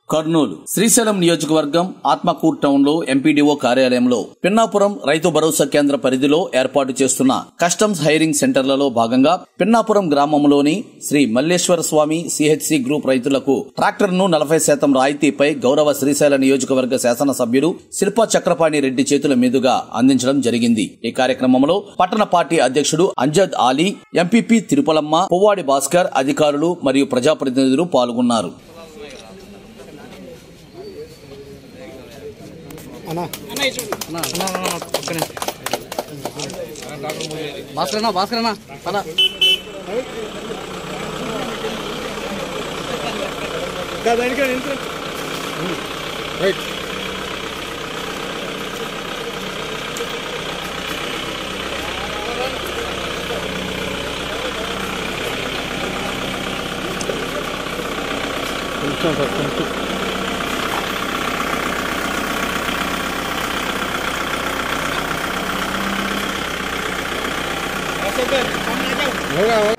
కర్నూలు శ్రీశైలం నియోజకవర్గం ఆత్మకూర్ టౌన్ లో ఎంపీడీఓ కార్యాలయంలో పిన్నాపురం రైతు భరోసా కేంద్ర పరిధిలో ఏర్పాటు చేస్తున్న కస్టమ్స్ హైరింగ్ సెంటర్లలో భాగంగా పిన్నాపురం గ్రామంలోని శ్రీ మల్లేశ్వర స్వామి సిహెచ్సి గ్రూప్ రైతులకు ట్రాక్టర్ ను నలభై శాతం రాయితీపై గౌరవ శ్రీశైల నియోజకవర్గ శాసనసభ్యులు శిల్పా చక్రపాణి రెడ్డి చేతుల మీదుగా అందించడం జరిగింది ఈ కార్యక్రమంలో పట్టణ పార్టీ అధ్యక్షుడు అంజద్ ఆలీ ఎంపీపీ తిరుపలమ్మ పువ్వాడి భాస్కర్ అధికారులు మరియు ప్రజాప్రతినిధులు పాల్గొన్నారు భాస్కరనా భాస్కరనా పద होगा होगा